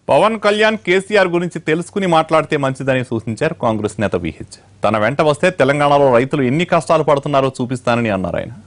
పవన్ కళ్యాణ్ కేసీఆర్ గురించి తెలుసుకుని మాట్లాడితే మంచిదని సూచించారు కాంగ్రెస్ నేత విహెచ్ తన వెంట వస్తే తెలంగాణలో రైతులు ఎన్ని కష్టాలు పడుతున్నారో చూపిస్తానని అన్నారు ఆయన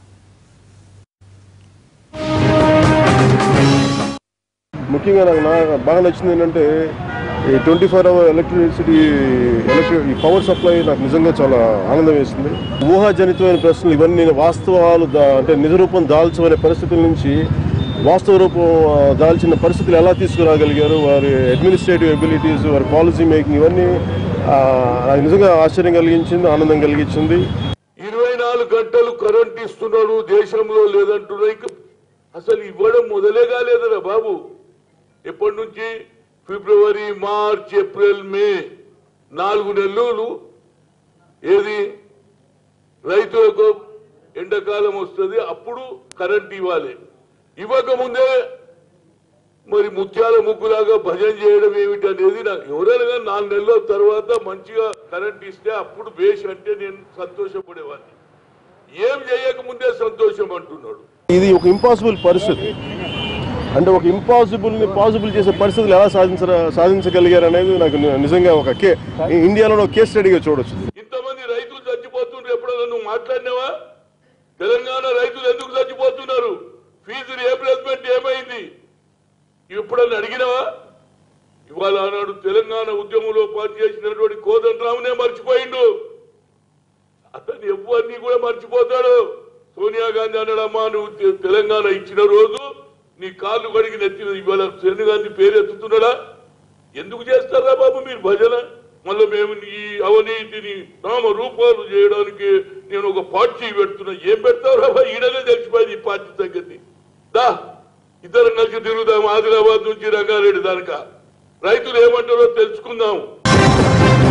ముఖ్యంగా నాకు నా బాగా నచ్చింది ఏంటంటే ఈ twenty four hour electricity electric ఈ పవర్ సప్లై నాకు నిజంగా చాలా ఆనందం వేసింది ఊహాజనితమైన ప్రశ్నలు ఇవన్నీ వాస్తవాలు దా- అంటే నిజ రూపం దాల్చమనే పరిస్థితుల నుంచి వాస్తవ రూపం ఆ, దాల్చిన పరిస్థితులు ఎలా తీసుకురాగలిగారు వారి అడ్మినిస్ట్రేటివ్ ఎబిలిటీస్ వారి పాలసీ మేకింగ్ ఇవన్నీ ఆ, నాకు నిజంగా ఆశ్చర్యం కలిగించింది ఆనందం కలిగించింది ఇరవై నాలుగు గంటలు కరెంట్ ఇస్తున్నాడు దేశంలో లేదంటున్నా ఇక అసలు ఇవ్వడం మొదలే కాలేదురా బాబు ఎప్పటి నుంచి ఫిబ్రవరి మార్చ్ ఏప్రిల్ మే నాలుగు నెలలు ఏది రైతులకు ఎండాకాలం వస్తుంది అప్పుడు కరెంట్ ఇవ్వాలి ఇవ్వకముందే మరి ముత్యాల ముగ్గులాగా భజన చేయడం ఏమిటి అనేది నాకు ఎవరైనా కానీ నాలుగు నెలల తర్వాత మంచిగా కరెంట్ ఇస్తే అప్పుడు బేష్ అంటే నేను సంతోషపడేవాడిని ఏం చేయకముందే సంతోషం అంటున్నాడు ఇది ఒక ఇంపాసిబుల్ పరిస్థితి అంటే ఒక ఇంపాసిబుల్ ని పాసిబుల్ చేసే పరిస్థితులు ఎలా సాధించ సాధించగలిగారు అనేది నాకు ని- నిజంగా ఒక కే ఇండియాలో ఒక కేస్ స్టడీగా చూడొచ్చు ఇంతమంది రైతులు చచ్చిపోతుండ్రు ఎప్పుడైనా నువ్వు మాట్లాడినావా తెలంగాణ రైతులు ఎందుకు చచ్చిపోతున్నారు ఫీజు రీప్లేస్మెంట్ ఏమైంది ఎప్పుడన్నా అడిగినావా ఇవాళ ఆనాడు తెలంగాణ ఉద్యమంలో పనిచేసినటువంటి కోదండరామునే మర్చిపోయిండు అతను ఎవరిని కూడా మర్చిపోతాడు సోనియా గాంధీ అన్నాడమ్మా నువ్వు తె- తెలంగాణ ఇచ్చిన రోజు నీ కాళ్ళు కడిగి నెత్తిన ఇవాళ సోనియా గాంధీ పేరు ఎత్తుతున్నాడా ఎందుకు చేస్తారా బాబు మీరు భజన మళ్ళీ మేము ఈ అవినీతిని నామ రూపాలు చేయడానికి నేను ఒక పార్టీ పెడుతున్నా ఏం పెడతావురా బాబు ఈడనే తెలిసిపోయింది ఈ పార్టీ సంగతి దా ఇద్దరం కలిసి తిరుగుదాం ఆదిలాబాద్ నుంచి రంగారెడ్డి దానిక రైతులు ఏమంటారో తెలుసుకుందాం